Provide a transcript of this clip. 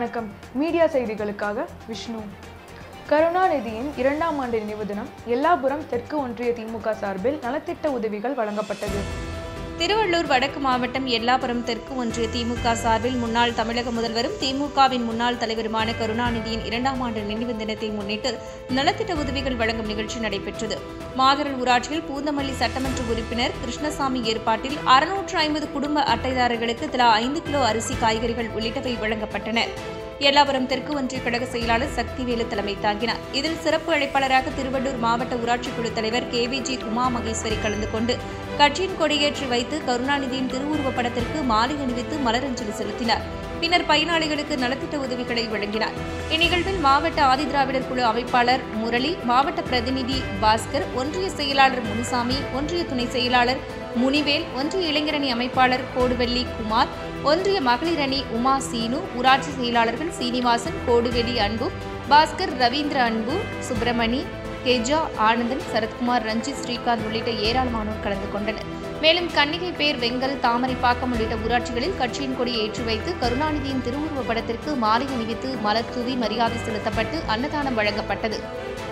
வணக்கம் மீடியா செய்திகளுக்காக விஷ்ணு கருணாநிதியின் இரண்டாம் ஆண்டு நினைவு தினம் எல்லாபுரம் தெற்கு ஒன்றிய திமுக சார்பில் நலத்திட்ட உதவிகள் வழங்கப்பட்டது திருவள்ளூர் வடக்கு மாவட்டம் எல்லாபுரம் தெற்கு ஒன்றிய திமுக சார்பில் முன்னாள் தமிழக முதல்வரும் திமுகவின் முன்னாள் தலைவருமான கருணாநிதியின் இரண்டாம் ஆண்டு நினைவு தினத்தை முன்னிட்டு நலத்திட்ட உதவிகள் வழங்கும் நிகழ்ச்சி நடைபெற்றது மாதரல் ஊராட்சியில் பூந்தமல்லி சட்டமன்ற உறுப்பினர் கிருஷ்ணசாமி ஏற்பாட்டில் அறுநூற்று ஐம்பது குடும்ப அட்டைதாரர்களுக்கு தலா ஐந்து கிலோ அரிசி காய்கறிகள் உள்ளிட்டவை வழங்கப்பட்டன எல்லாபுரம் தெற்கு ஒன்றிய கழக செயலாளர் சக்திவேலு தலைமை தாங்கினார் இதில் சிறப்பு அழைப்பாளராக திருவள்ளூர் மாவட்ட ஊராட்சி குழு தலைவர் கேவிஜி உமா மகேஸ்வரி கலந்து கொண்டு கட்சியின் கொடியேற்றி வைத்து கருணாநிதியின் திருவுருவப் படத்திற்கு மாலை அணிவித்து மலரஞ்சலி செலுத்தினார் பின்னர் பயனாளிகளுக்கு நலத்திட்ட உதவிகளை வழங்கினார் இந்நிகழ்வில் மாவட்ட ஆதிதிராவிடர் குழு அமைப்பாளர் முரளி மாவட்ட பிரதிநிதி பாஸ்கர் ஒன்றிய செயலாளர் முனுசாமி ஒன்றிய துணை செயலாளர் முனிவேல் ஒன்றிய இளைஞரணி அமைப்பாளர் கோடுவெள்ளி குமார் ஒன்றிய மகளிர் அணி உமா சீனு ஊராட்சி செயலாளர்கள் சீனிவாசன் கோடுவெளி அன்பு பாஸ்கர் ரவீந்திர அன்பு சுப்பிரமணி கெஜா ஆனந்தன் சரத்குமார் ரஞ்சித் ஸ்ரீகாந்த் உள்ளிட்ட ஏராளமானோர் கலந்து கொண்டனர் மேலும் கன்னிகை பேர் வெங்கல் தாமரைப்பாக்கம் உள்ளிட்ட ஊராட்சிகளில் கட்சியின் கொடி ஏற்றி வைத்து கருணாநிதியின் திருவுருவப் படத்திற்கு மாலை அணிவித்து மலர் தூவி மரியாதை செலுத்தப்பட்டு அன்னதானம் வழங்கப்பட்டது